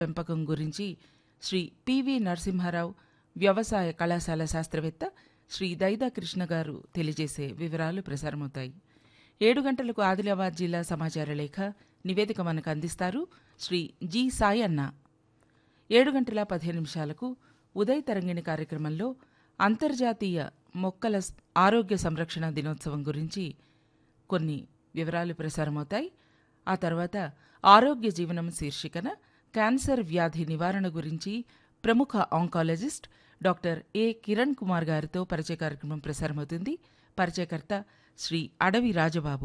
పెంపకం గురించి శ్రీ పివి నరసింహారావు వ్యవసాయ కళాశాల శాస్త్రవేత్త శ్రీ దైదా కృష్ణ గారు తెలియజేసే వివరాలు ప్రసారమవుతాయి ఏడు గంటలకు ఆదిలాబాద్ జిల్లా సమాచార లేఖ నివేదిక మనకు అందిస్తారు శ్రీ జి సాయి అన్న ఏడు గంటల పదిహేను నిమిషాలకు ఉదయ్ తరంగిణి కార్యక్రమంలో అంతర్జాతీయ మొక్కల స్- ఆరోగ్య సంరక్షణ దినోత్సవం గురించి కొన్ని వివరాలు ప్రసారమవుతాయి ఆ తర్వాత ఆరోగ్య జీవనం శీర్షికన క్యాన్సర్ వ్యాధి నివారణ గురించి ప్రముఖ oncologist doctor A Kiran Kumar గారితో పరిచయ కార్యక్రమం ప్రసారమవుతుంది పరిచయకర్త శ్రీ అడవి రాజబాబు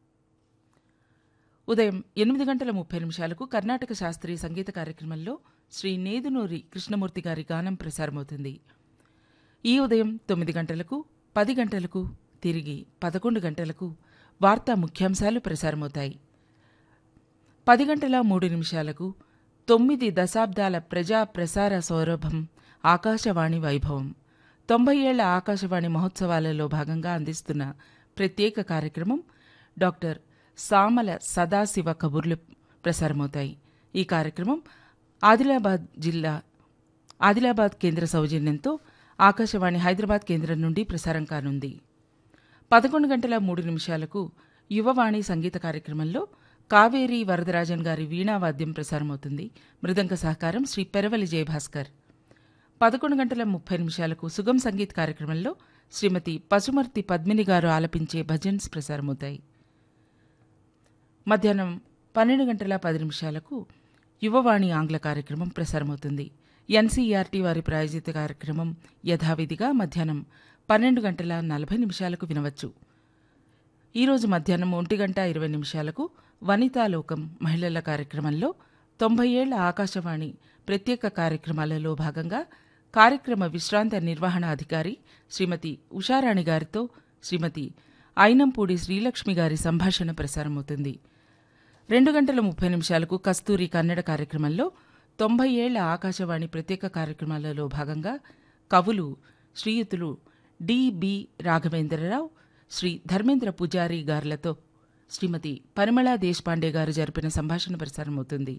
ఉదయం ఎనిమిది గంటల ముప్పై నిమిషాలకు కర్ణాటక శాస్త్రీయ సంగీత కార్యక్రమంలో శ్రీ నేదునూరి కృష్ణమూర్తి గారి గానం ప్రసారమవుతుంది ఈ ఉదయం తొమ్మిది గంటలకు పది గంటలకు తిరిగి పదకొండు గంటలకు వార్తా ముఖ్యాంశాలు ప్రసారమవుతాయి పది గంటల మూడు నిమిషాలకు తొమ్మిది దశాబ్దాల ప్రజా ప్రసార సౌరభం ఆకాశవాణి వైభవం తొంభై ఏళ్ల ఆకాశవాణి మహోత్సవాలలో భాగంగా అందిస్తున్న ప్రత్యేక కార్యక్రమం డాక్టర్ సామల సదాశివ కబుర్లు ప్రసారమవుతాయి ఈ కార్యక్రమం ఆదిలాబాద్ జిల్లా ఆదిలాబాద్ కేంద్ర సౌజన్యంతో ఆకాశవాణి హైదరాబాద్ కేంద్రం నుండి ప్రసారం కానుంది పదకొండు గంటల మూడు నిమిషాలకు యువవాణి సంగీత కార్యక్రమంలో కావేరి వరదరాజన్ గారి వీణావాద్యం ప్రసారమవుతుంది మృదంగ సహకారం శ్రీ పెరవలి జయభాస్కర్ పదకొండు గంటల ముప్పై నిమిషాలకు సుగం సంగీత్ కార్యక్రమంలో శ్రీమతి పశుమర్తి పద్మిని గారు ఆలపించే భజన్స్ ప్రసారమవుతాయి మధ్యాహ్నం పన్నెండు గంటల పది నిమిషాలకు యువవాణి ఆంగ్ల కార్యక్రమం ప్రసారమవుతుంది ఎన్సీఈఆర్టీ వారి ప్రాయోజిత కార్యక్రమం యథావిధిగా మధ్యాహ్నం పన్నెండు గంటల నలభై నిమిషాలకు వినవచ్చు ఈరోజు మధ్యాహ్నం ఒంటి గంట ఇరవై నిమిషాలకు వనితాలోకం మహిళల కార్యక్రమంలో తొంభై ఏళ్ల ఆకాశవాణి ప్రత్యేక కార్యక్రమాలలో భాగంగా కార్యక్రమ విశ్రాంత నిర్వహణ అధికారి శ్రీమతి ఉషారాణి గారితో శ్రీమతి అయినంపూడి శ్రీలక్ష్మి గారి సంభాషణ ప్రసారమవుతుంది రెండు గంటల ముప్పై నిమిషాలకు కస్తూరి కన్నడ కార్యక్రమంలో తొంభై ఏళ్ల ఆకాశవాణి ప్రత్యేక కార్యక్రమాలలో భాగంగా కవులు శ్రీయుతులు డిబి రాఘవేంద్రరావు శ్రీ ధర్మేంద్ర పూజారి గారులతో శ్రీమతి పరిమళ దేశపాండే గారు జరిపిన సంభాషణ ప్రసారమవుతుంది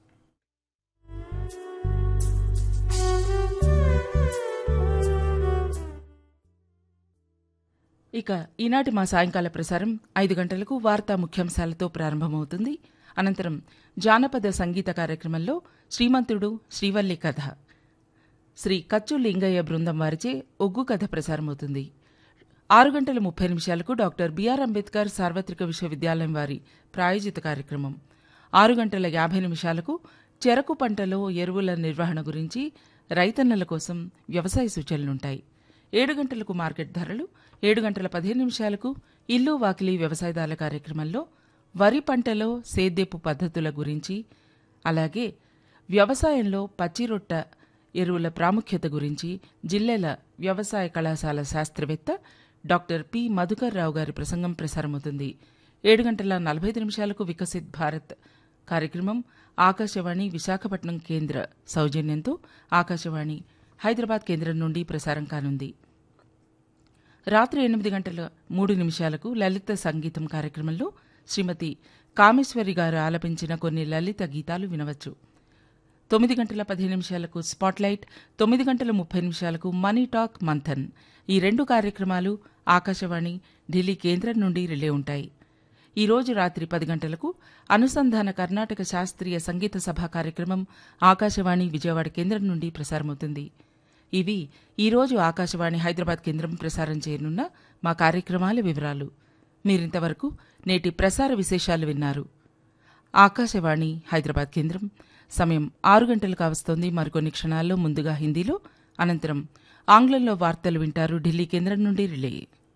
ఇక ఈనాటి మా సాయంకాల ప్రసారం ఐదు గంటలకు వార్తా ముఖ్యాంశాలతో ప్రారంభమవుతుంది అనంతరం జానపద సంగీత కార్యక్రమంలో శ్రీమంతుడు శ్రీవల్లి కథ శ్రీ కచ్చు లింగయ్య బృందం వారిచే ఒగ్గు కథ ప్రసారమవుతుంది ఆరు గంటల ముప్పై నిమిషాలకు డాక్టర్ బిఆర్ అంబేద్కర్ సార్వత్రిక విశ్వవిద్యాలయం వారి ప్రాయోజిత కార్యక్రమం ఆరు గంటల యాభై నిమిషాలకు చెరకు పంటలో ఎరువుల నిర్వహణ గురించి రైతన్నల కోసం వ్యవసాయ సూచనలుంటాయి ఏడు గంటలకు మార్కెట్ ధరలు ఏడు గంటల పదిహేను నిమిషాలకు ఇల్లు వాకిలి వ్యవసాయదారుల కార్యక్రమంలో వరి పంటలో సేద్యపు పద్ధతుల గురించి అలాగే వ్యవసాయంలో పచ్చిరొట్ట ఎరువుల ప్రాముఖ్యత గురించి జిల్లాల వ్యవసాయ కళాశాల శాస్త్రవేత్త డాక్టర్ పి మధుకర్ రావు గారి ప్రసంగం ప్రసారమవుతుంది ఏడు గంటల నలభై ఐదు నిమిషాలకు వికసిత్ భారత్ కార్యక్రమం ఆకాశవాణి విశాఖపట్నం కేంద్ర సౌజన్యంతో ఆకాశవాణి హైదరాబాద్ కేంద్రం నుండి ప్రసారం కానుంది రాత్రి ఎనిమిది గంటల మూడు నిమిషాలకు లలిత సంగీతం కార్యక్రమంలో శ్రీమతి కామేశ్వరి గారు ఆలపించిన కొన్ని లలిత గీతాలు వినవచ్చు తొమ్మిది గంటల పదిహేను నిమిషాలకు స్పాట్లైట్ తొమ్మిది గంటల ముప్పై నిమిషాలకు మనీ టాక్ మంథన్ ఈ రెండు కార్యక్రమాలు ఆకాశవాణి ఢిల్లీ కేంద్రం నుండి రిలే ఉంటాయి ఈ రోజు రాత్రి పది గంటలకు అనుసంధాన కర్ణాటక శాస్త్రీయ సంగీత సభ కార్యక్రమం ఆకాశవాణి విజయవాడ కేంద్రం నుండి ప్రసారమవుతుంది ఇవి ఈ రోజు ఆకాశవాణి హైదరాబాద్ కేంద్రం ప్రసారం చేయనున్న మా కార్యక్రమాల వివరాలు మీరింతవరకు నేటి ప్రసార విశేషాలు విన్నారు ఆకాశవాణి హైదరాబాద్ కేంద్రం సమయం ఆరు గంటలు కావస్తోంది మరికొన్ని క్షణాల్లో ముందుగా హిందీలో అనంతరం ఆంగ్లంలో వార్తలు వింటారు ఢిల్లీ కేంద్రం నుండి రిలే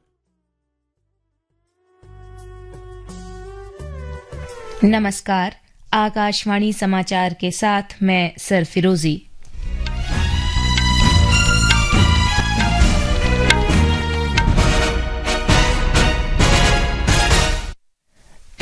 नमस्कार आकाशवाणी समाचार के साथ मैं सरफिरोजी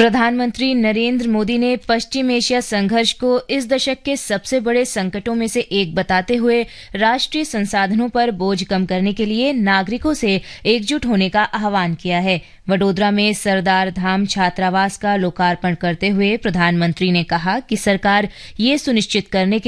प्रधानमंत्री नरेंद्र मोदी ने पश्चिम एशिया संघर्ष को इस दशक के सबसे बड़े संकटों में से एक बताते हुए राष्ट्रीय संसाधनों पर बोझ कम करने के लिए नागरिकों से एकजुट होने का आह्वान किया है वडोदरा में सरदार धाम छात्रावास का लोकार्पण करते हुए प्रधानमंत्री ने कहा कि सरकार ये सुनिश्चित करने के